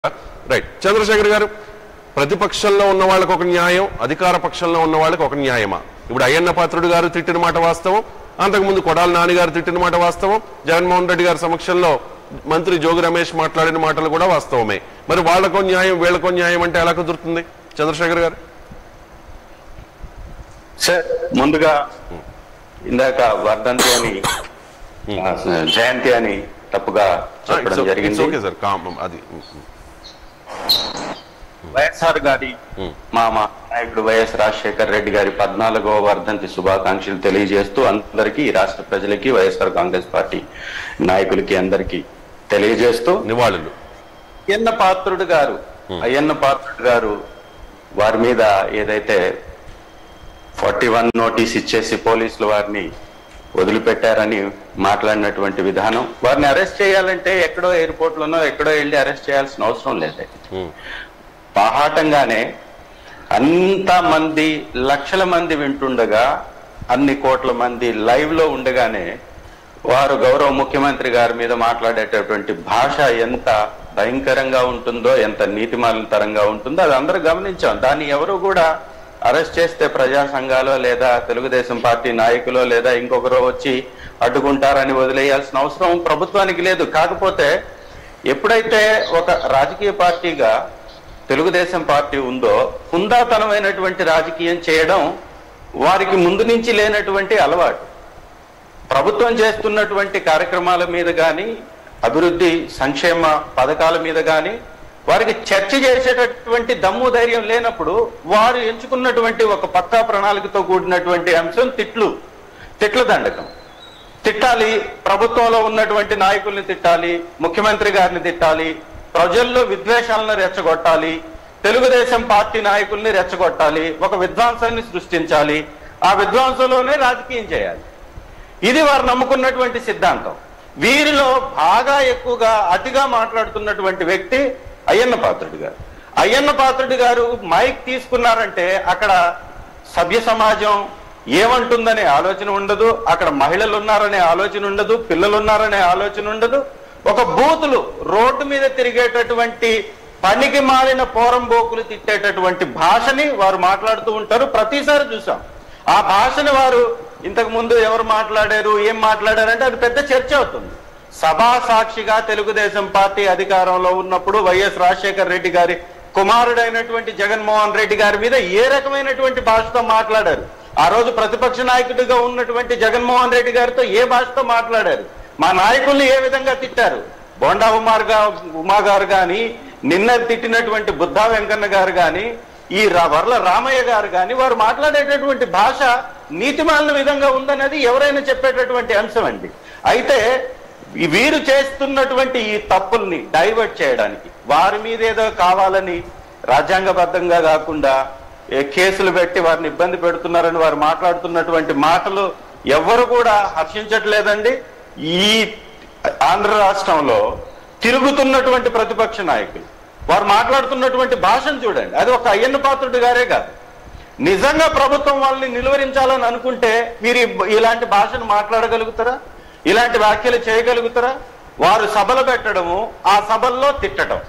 Right Chandrasekhar గారు ప్రతిపక్షంలో ఉన్న వాళ్ళకి ఒక న్యాయం అధికార పక్షంలో ఉన్న వాళ్ళకి ఒక న్యాయమా ఇప్పుడు అయ్యన్న పాత్రుడు గారు తిట్టిన మాట వాస్తవం అంతకుముందు కొడాలి నాని గారు తిట్టిన మాట వాస్తవం జగన్మోహన్ రెడ్డి గారి సమక్షంలో మంత్రి జోగి రమేష్ మాట్లాడిన మాటలు కూడా వాస్తవమే మరి వాళ్ళకో న్యాయం వీళ్ళకో న్యాయం అంటే ఎలా కుదురుతుంది చంద్రశేఖర్ గారు సార్ ముందుగా ఇందాక వర్ధంతి అని ఆ, జయంతి అని తప్పుగా చెప్పడం జరిగింది ఓకే సార్ కామ్ అది వైఎస్ఆర్ గారి మా మా నాయకుడు వైఎస్ రాజశేఖర్ రెడ్డి గారి పద్నాలుగవ వర్ధంతి శుభాకాంక్షలు తెలియజేస్తూ అందరికీ ఈ రాష్ట్ర ప్రజలకి వైఎస్ఆర్ కాంగ్రెస్ పార్టీ నాయకులకి అందరికీ తెలియజేస్తూ నివాళులు అయ్యన్న పాత్రుడు గారు అయ్యన్న పాత్రుడు గారు వారి మీద ఏదైతే ఫార్టీ వన్ నోటీస్ ఇచ్చేసి పోలీసులు వారిని వదిలిపెట్టారని మాట్లాడినటువంటి విధానం వారిని అరెస్ట్ చేయాలంటే ఎక్కడో ఎయిర్పోర్ట్ లోనో ఎక్కడో వెళ్ళి అరెస్ట్ చేయాల్సిన అవసరం లేదు ఉమ్. బాహాటంగానే అంత మంది లక్షల మంది వింటుండగా అన్ని కోట్ల మంది లైవ్ లో ఉండగానే వారు గౌరవ ముఖ్యమంత్రి గారి మీద మాట్లాడేటటువంటి భాష ఎంత భయంకరంగా ఉంటుందో ఎంత నీతిమాలితరంగా ఉంటుందో అది అందరూ గమనించాం దాన్ని ఎవరు కూడా అరెస్ట్ చేస్తే ప్రజా సంఘాలో లేదా తెలుగుదేశం పార్టీ నాయకులో లేదా ఇంకొకరో వచ్చి అడ్డుకుంటారని వదిలేయాల్సిన అవసరం ప్రభుత్వానికి లేదు కాకపోతే ఎప్పుడైతే ఒక రాజకీయ పార్టీగా తెలుగుదేశం పార్టీ ఉందో హుందాతనమైనటువంటి రాజకీయం చేయడం వారికి ముందు నుంచి లేనటువంటి అలవాటు ప్రభుత్వం చేస్తున్నటువంటి కార్యక్రమాల మీద కానీ అభివృద్ధి సంక్షేమ పథకాల మీద కానీ వారికి చర్చ చేసేటటువంటి దమ్ము ధైర్యం లేనప్పుడు వారు ఎంచుకున్నటువంటి ఒక పక్కా ప్రణాళికతో కూడినటువంటి అంశం తిట్లు తిట్ల దండకం తిట్టాలి ప్రభుత్వంలో ఉన్నటువంటి నాయకుల్ని తిట్టాలి ముఖ్యమంత్రి గారిని తిట్టాలి ప్రజల్లో విద్వేషాలను రెచ్చగొట్టాలి తెలుగుదేశం పార్టీ నాయకుల్ని రెచ్చగొట్టాలి ఒక విధ్వంసాన్ని సృష్టించాలి ఆ విధ్వంసంలోనే రాజకీయం చేయాలి ఇది వారు నమ్ముకున్నటువంటి సిద్ధాంతం వీరిలో బాగా ఎక్కువగా అతిగా మాట్లాడుతున్నటువంటి వ్యక్తి అయ్యన్న పాత్రుడు గారు అయ్యన్న పాత్రుడు గారు మైక్ తీసుకున్నారంటే అక్కడ సభ్య సమాజం ఏమంటుందనే ఆలోచన ఉండదు అక్కడ మహిళలు ఉన్నారనే ఆలోచన ఉండదు పిల్లలు ఉన్నారనే ఆలోచన ఉండదు ఒక బూతులు రోడ్డు మీద తిరిగేటటువంటి పనికి మారిన పోరంబోకులు తిట్టేటటువంటి భాషని వారు మాట్లాడుతూ ఉంటారు ప్రతిసారి చూసాం ఆ భాషని వారు ఇంతకు ముందు ఎవరు మాట్లాడారు ఏం మాట్లాడారంటే అది పెద్ద చర్చ అవుతుంది సభా సాక్షిగా తెలుగుదేశం పార్టీ అధికారంలో ఉన్నప్పుడు వైఎస్ రాజశేఖర్ రెడ్డి గారి కుమారుడైనటువంటి జగన్మోహన్ రెడ్డి గారి మీద ఏ రకమైనటువంటి భాషతో మాట్లాడారు ఆ రోజు ప్రతిపక్ష నాయకుడిగా ఉన్నటువంటి జగన్మోహన్ రెడ్డి గారితో ఏ భాషతో మాట్లాడారు మా నాయకుల్ని ఏ విధంగా తిట్టారు బోండా ఉమార్ గా ఉమా గారు గాని నిన్న తిట్టినటువంటి బుద్ధా వెంకన్న గారు గాని ఈ రా- వర్ల రామయ్య గారు గాని వారు మాట్లాడేటటువంటి భాష నీతిమాలిన విధంగా ఉందనేది ఎవరైనా చెప్పేటటువంటి అంశం అండి అయితే ఈ వీరు చేస్తున్నటువంటి ఈ తప్పుల్ని డైవర్ట్ చేయడానికి వారి మీద ఏదో కావాలని రాజ్యాంగబద్ధంగా కాకుండా ఏ కేసులు పెట్టి వారిని ఇబ్బంది పెడుతున్నారని వారు మాట్లాడుతున్నటువంటి మాటలు ఎవ్వరు కూడా హర్షించట్లేదండి ఈ ఆంధ్ర రాష్ట్రంలో తిరుగుతున్నటువంటి ప్రతిపక్ష నాయకులు వారు మాట్లాడుతున్నటువంటి భాషను చూడండి అది ఒక అయ్యన్న పాత్రుడు గారే కాదు నిజంగా ప్రభుత్వం వాళ్ళని నిలువరించాలని అనుకుంటే మీరు ఈ- ఇలాంటి భాషను మాట్లాడగలుగుతారా ఇలాంటి వ్యాఖ్యలు చేయగలుగుతారా వారు సభలు పెట్టడము ఆ సభల్లో తిట్టడం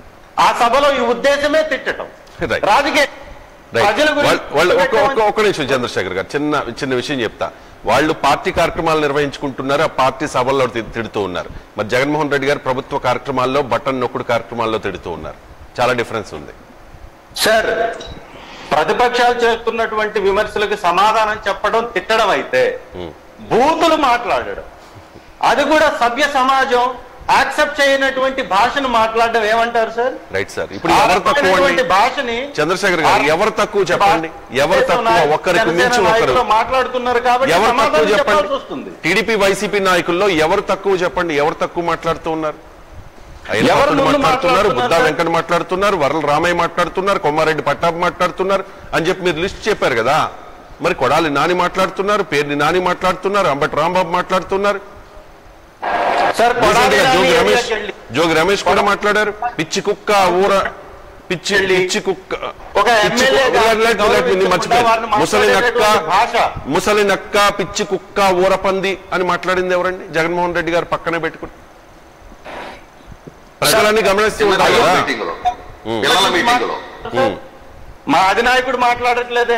ఆ సభలో ఈ ఉద్దేశమే తిట్టడం Right. రాజకీయ రైట్. ప్రజల వాళ్ళ- వాళ్ళు ఒక్క ఒక్క గురించి ఒక్క నిమిషం చంద్రశేఖర్ గారు చిన్న చిన్న విషయం చెప్తా వాళ్ళు పార్టీ కార్యక్రమాలు నిర్వహించుకుంటున్నారు ఆ పార్టీ సభల్లో తి- తిడుతూ ఉన్నారు మరి జగన్మోహన్ రెడ్డి గారు ప్రభుత్వ కార్యక్రమాల్లో బటన్ నొక్కుడు కార్యక్రమాల్లో తిడుతూ ఉన్నారు చాలా డిఫరెన్స్ ఉంది సార్ ప్రతిపక్షాలు చేస్తున్నటువంటి విమర్శలకు సమాధానం చెప్పడం తిట్టడం అయితే బూతులు మాట్లాడడం అది కూడా సభ్య సమాజం యాక్సెప్ట్ చేయనటువంటి భాషను మాట్లాడడం ఏమంటారు సార్ రైట్ సార్ ఇప్పుడు ఎవరు తక్కువ ఆత్మీయమైనటువంటి అండి? భాషని చంద్రశేఖర్ గారు ఎవరు తక్కువ చెప్పండి ఎవరు దేశం తక్కువ నాయకులు, ఒక్కరికి జనసేన మించి ఒకరు నాయకులు మాట్లాడుతున్నారు కాబట్టి ఎవరు తక్కువ సమాధానం చెప్పండి చెప్పాల్సి వస్తుంది టీడీపీ వైసీపీ నాయకుల్లో ఎవరు తక్కువ చెప్పండి ఎవరు తక్కువ మాట్లాడుతూ ఉన్నారు అయ్యన్న ఎవరు పాత్రుడు ముందు మాట్లాడుతున్నారు మాట్లాడుతున్నారు బుద్ధా సార్? వెంకట మాట్లాడుతున్నారు వరల రామయ్య మాట్లాడుతున్నారు కొమ్మారెడ్డి పట్టాభి మాట్లాడుతున్నారు అని చెప్పి మీరు లిస్ట్ చెప్పారు కదా మరి కొడాలి నాని మాట్లాడుతున్నారు పేర్ని నాని మాట్లాడుతున్నారు అంబటి రాంబాబు మాట్లాడుతున్నారు సార్ Recent గా జోగి కొడాలి రమేష్ ఏరియాకి వెళ్ళి జోగి రమేష్ కూడా మాట్లాడారు పిచ్చి కుక్క ఊర పిచ్చి వెళ్ళి పిచ్చి కుక్క ఒక పిచ్చి ఎమ్మెల్యే కుక్క- గారిని let me- let me- నేను మర్చిపోయాను. వారిని ముసలి నక్క మాట్లాడేటటువంటి భాష. ముసలి నక్క పిచ్చి కుక్క ఊరపంది అని మాట్లాడింది ఎవరండి జగన్మోహన్ రెడ్డి గారు పక్కనే పెట్టుకుని ప్రజలన్నీ గమనిస్తూ ఉంటారు పిల్లల కదా మీటింగ్ లో పిల్లల మీటింగ్ లో ఉమ్. మా అధినాయకుడు మాట్లాడట్లేదే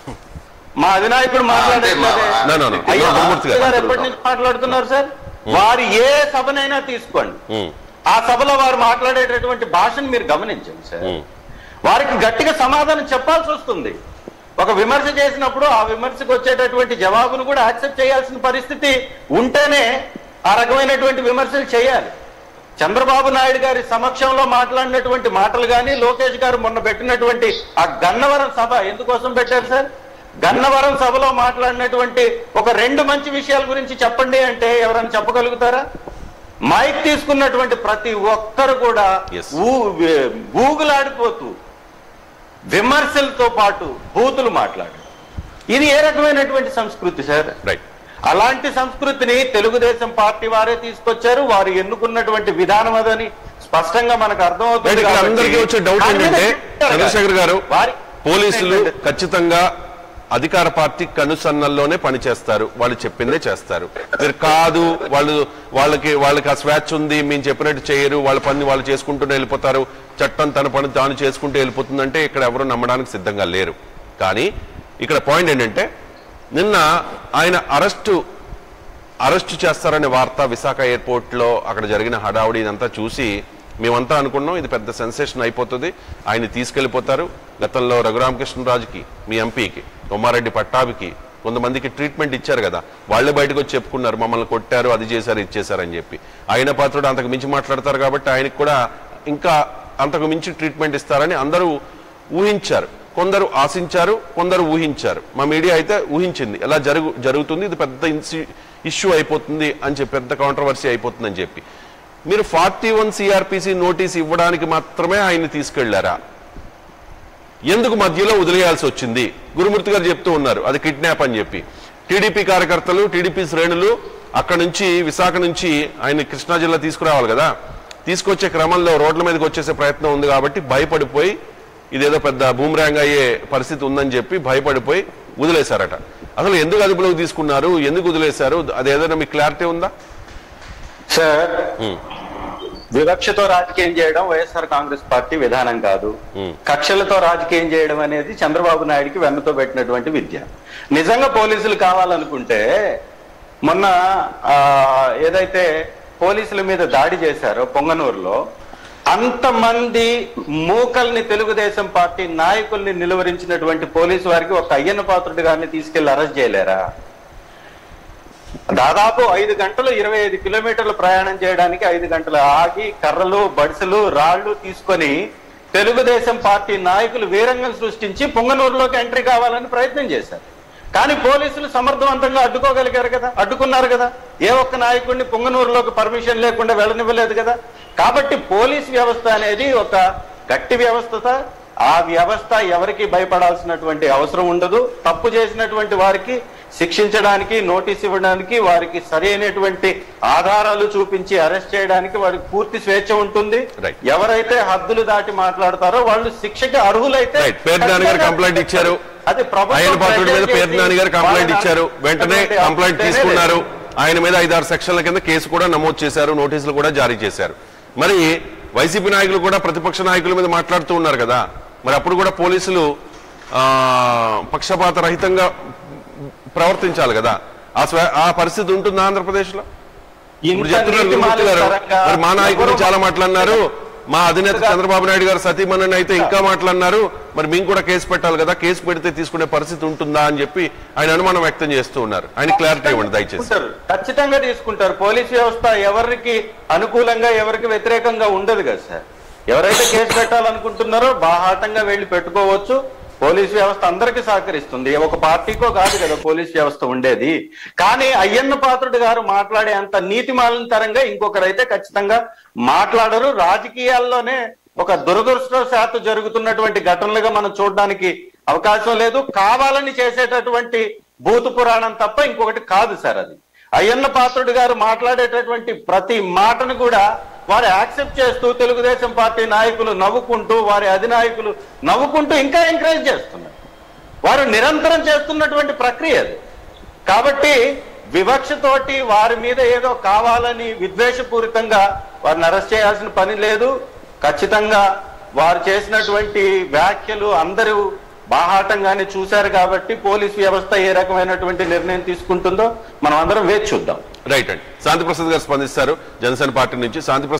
మా అధినాయకుడు మాట్లాడట్లేదే No, no, no. అయ్యా, గురుమూర్తి గారు. గారు ఎప్పటి నుంచి మాట్లాడుతున్నారు సార్ వారు ఏ సభనైనా తీసుకోండి ఉమ్. ఆ సభలో వారు మాట్లాడేటటువంటి భాషను మీరు గమనించండి సార్ ఉమ్. వారికి గట్టిగా సమాధానం చెప్పాల్సి వస్తుంది ఒక విమర్శ చేసినప్పుడు ఆ విమర్శకు వచ్చేటటువంటి జవాబును కూడా యాక్సెప్ట్ చేయాల్సిన పరిస్థితి ఉంటేనే ఆ రకమైనటువంటి విమర్శలు చేయాలి చంద్రబాబు నాయుడు గారి సమక్షంలో మాట్లాడినటువంటి మాటలు కానీ లోకేష్ గారు మొన్న పెట్టినటువంటి ఆ గన్నవరం సభ ఎందుకోసం పెట్టారు సార్ గన్నవరం సభలో మాట్లాడినటువంటి ఒక రెండు మంచి విషయాల గురించి చెప్పండి అంటే ఎవరైనా చెప్పగలుగుతారా మైక్ తీసుకున్నటువంటి ప్రతి ఒక్కరు కూడా Yes. ఊ- ఊగులాడిపోతూ విమర్శలతో పాటు బూతులు మాట్లాడు ఇది ఏ రకమైనటువంటి సంస్కృతి సార్ రైట్ అలాంటి సంస్కృతిని తెలుగుదేశం పార్టీ వారే తీసుకొచ్చారు వారు ఎన్నుకున్నటువంటి విధానం అదని స్పష్టంగా మనకు అర్థమవుతుంది రైట్ ఇక్కడ కాబట్టి అందరికీ వచ్చే డౌట్ దాని మీద ఏంటంటే చెప్పారు చంద్రశేఖర్ గారు వారి- పోలీసులు ఏంటంటే- ఖచ్చితంగా అధికార పార్టీ కనుసన్నల్లోనే పనిచేస్తారు వాళ్ళు చెప్పిందే చేస్తారు మీరు కాదు వాళ్ళు వాళ్ళకి వాళ్ళకి ఆ స్వేచ్ఛ ఉంది మేము చెప్పినట్టు చేయరు వాళ్ళ పని వాళ్ళు చేసుకుంటూనే వెళ్ళిపోతారు చట్టం తన పని తాను చేసుకుంటూ వెళ్ళిపోతుందంటే ఇక్కడ ఎవరు నమ్మడానికి సిద్ధంగా లేరు కానీ ఇక్కడ పాయింట్ ఏంటంటే నిన్న ఆయన అరెస్టు అరెస్ట్ చేస్తారనే వార్త విశాఖ ఎయిర్పోర్ట్ లో అక్కడ జరిగిన హడావుడి ఇదంతా చూసి మేమంతా అనుకున్నాం ఇది పెద్ద సెన్సేషన్ అయిపోతుంది ఆయన తీసుకెళ్లిపోతారు గతంలో రఘురామకృష్ణరాజుకి మీ ఎంపీకి కొమ్మారెడ్డి పట్టాభికి కొంతమందికి ట్రీట్మెంట్ ఇచ్చారు కదా వాళ్ళే బయటకు వచ్చి చెప్పుకున్నారు మమ్మల్ని కొట్టారు అది చేశారు ఇది చేశారని చెప్పి ఆయన పాత్రుడు అంతకు మించి మాట్లాడతారు కాబట్టి ఆయనకు కూడా ఇంకా అంతకు మించి ట్రీట్మెంట్ ఇస్తారని అందరూ ఊహించారు కొందరు ఆశించారు కొందరు ఊహించారు మా మీడియా అయితే ఊహించింది ఎలా జరుగు జరుగుతుంది ఇది పెద్ద ఇష్యూ అయిపోతుంది అని చెప్పి పెద్ద కాంట్రవర్సీ అయిపోతుంది అని చెప్పి మీరు ఫార్టీ వన్ సిఆర్పిసి నోటీస్ ఇవ్వడానికి మాత్రమే ఆయన్ని తీసుకెళ్లారా ఎందుకు మధ్యలో వదిలేయాల్సి వచ్చింది గురుమూర్తి గారు చెప్తూ ఉన్నారు అది కిడ్నాప్ అని చెప్పి టీడీపీ కార్యకర్తలు టీడీపీ శ్రేణులు అక్కడ నుంచి విశాఖ నుంచి ఆయన కృష్ణా జిల్లా తీసుకురావాలి కదా తీసుకొచ్చే క్రమంలో రోడ్ల మీదకి వచ్చేసే ప్రయత్నం ఉంది కాబట్టి భయపడిపోయి ఇదేదో పెద్ద బూమరాంగ్ అయ్యే పరిస్థితి ఉందని చెప్పి భయపడిపోయి వదిలేశారట అసలు ఎందుకు అదుపులోకి తీసుకున్నారు ఎందుకు వదిలేశారు అది ఏదైనా మీకు క్లారిటీ ఉందా సార్ వివక్షతో రాజకీయం చేయడం వైఎస్ఆర్ కాంగ్రెస్ పార్టీ విధానం కాదు Hmm. కక్షలతో రాజకీయం చేయడం అనేది చంద్రబాబు నాయుడికి వెన్నతో పెట్టినటువంటి విద్య నిజంగా పోలీసులు కావాలనుకుంటే మొన్న ఆ, ఏదైతే పోలీసుల మీద దాడి చేశారో పొంగనూరులో అంతమంది మూకల్ని తెలుగుదేశం పార్టీ నాయకుల్ని నిలువరించినటువంటి పోలీసు వారికి ఒక అయ్యన్న పాత్రుడి గారిని తీసుకెళ్లి అరెస్ట్ చేయలేరా దాదాపు ఐదు గంటలు ఇరవై ఐదు కిలోమీటర్లు ప్రయాణం చేయడానికి ఐదు గంటలు ఆగి కర్రలు బడిసెలు రాళ్లు తీసుకొని తెలుగుదేశం పార్టీ నాయకులు వీరంగం సృష్టించి పొంగనూరులోకి ఎంట్రీ కావాలని ప్రయత్నం చేశారు కానీ పోలీసులు సమర్థవంతంగా అడ్డుకోగలిగారు కదా అడ్డుకున్నారు కదా ఏ ఒక్క నాయకుడిని పొంగనూరులోకి పర్మిషన్ లేకుండా వెళ్ళనివ్వలేదు కదా కాబట్టి పోలీస్ వ్యవస్థ అనేది ఒక గట్టి వ్యవస్థ ఆ వ్యవస్థ ఎవరికి భయపడాల్సినటువంటి అవసరం ఉండదు తప్పు చేసినటువంటి వారికి శిక్షించడానికి నోటీస్ ఇవ్వడానికి వారికి సరైనటువంటి ఆధారాలు చూపించి అరెస్ట్ చేయడానికి వారికి పూర్తి స్వేచ్ఛ ఉంటుంది Right. ఎవరైతే హద్దులు దాటి మాట్లాడతారో వాళ్ళు శిక్షకి అర్హులైతే Right. పేర్నాని గారు కంప్లైంట్ ఇచ్చారు. అది ప్రభుత్వం ఆయన పాత్రుడి మీద ప్రయత్నం పేరు నాని గారు చేసి కంప్లైంట్ వాళ్ళని ఇచ్చారు వెంటనే అటువంటి కంప్లైంట్ అప్డేట్ తీసుకున్నారు లేదు. ఆయన మీద ఐదారు సెక్షన్ల కింద కేసు కూడా నమోదు చేశారు నోటీసులు కూడా జారీ చేశారు మరి వైసీపీ నాయకులు కూడా ప్రతిపక్ష నాయకుల మీద మాట్లాడుతూ ఉన్నారు కదా మరి అప్పుడు కూడా పోలీసులు ఆ, పక్షపాత రహితంగా ప్రవర్తించాలి కదా ఆ స్వ- ఆ పరిస్థితి ఉంటుందా ఆంధ్రప్రదేశ్ లో ఇప్పుడు ఇంత చెప్తున్నారు నీతి గురుమూర్తి గారు మాలిన మరి మా నాయకులు ఎవరు- చాలా మాట్లాడినారు మా అధినేత చంద్రబాబు నాయుడు గారు సతీమణి అయితే ఇంకా మాట్లాడినారు మరి మేము కూడా కేసు పెట్టాలి కదా కేసు పెడితే తీసుకునే పరిస్థితి ఉంటుందా అని చెప్పి ఆయన అనుమానం వ్యక్తం చేస్తూ ఉన్నారు ఆయన క్లారిటీ ఇవ్వండి దయచేసి తీసుకుంటారు. ఖచ్చితంగా తీసుకుంటారు పోలీస్ వ్యవస్థ ఎవరికి అనుకూలంగా ఎవరికి వ్యతిరేకంగా ఉండదు కదా సార్ ఎవరైతే కేసు పెట్టాలనుకుంటున్నారో బాహాటంగా వెళ్ళి పెట్టుకోవచ్చు పోలీస్ వ్యవస్థ అందరికీ సహకరిస్తుంది ఒక పార్టీకో కాదు కదా పోలీస్ వ్యవస్థ ఉండేది కానీ అయ్యన్న పాత్రుడు గారు మాట్లాడే అంత నీతి తరంగా ఇంకొకరైతే ఖచ్చితంగా మాట్లాడరు రాజకీయాల్లోనే ఒక దురదృష్టవశాత్తు జరుగుతున్నటువంటి ఘటనలుగా మనం చూడడానికి అవకాశం లేదు కావాలని చేసేటటువంటి భూత పురాణం తప్ప ఇంకొకటి కాదు సార్ అది అయ్యన్న పాత్రుడు గారు మాట్లాడేటటువంటి ప్రతి మాటను కూడా వారు యాక్సెప్ట్ చేస్తూ తెలుగుదేశం పార్టీ నాయకులు నవ్వుకుంటూ వారి అధినాయకులు నవ్వుకుంటూ ఇంకా ఎంకరేజ్ చేస్తున్నారు వారు నిరంతరం చేస్తున్నటువంటి ప్రక్రియ అది కాబట్టి వివక్షతోటి వారి మీద ఏదో కావాలని విద్వేషపూరితంగా వారిని అరెస్ట్ చేయాల్సిన పని లేదు ఖచ్చితంగా వారు చేసినటువంటి వ్యాఖ్యలు అందరూ బాహాటంగానే చూశారు కాబట్టి పోలీస్ వ్యవస్థ ఏ రకమైనటువంటి నిర్ణయం తీసుకుంటుందో మనం అందరం వేచి చూద్దాం రైట్ అండి శాంతిప్రసాద్ గారు స్పందిస్తారు జనసేన పార్టీ నుంచి శాంతిప్రసాద్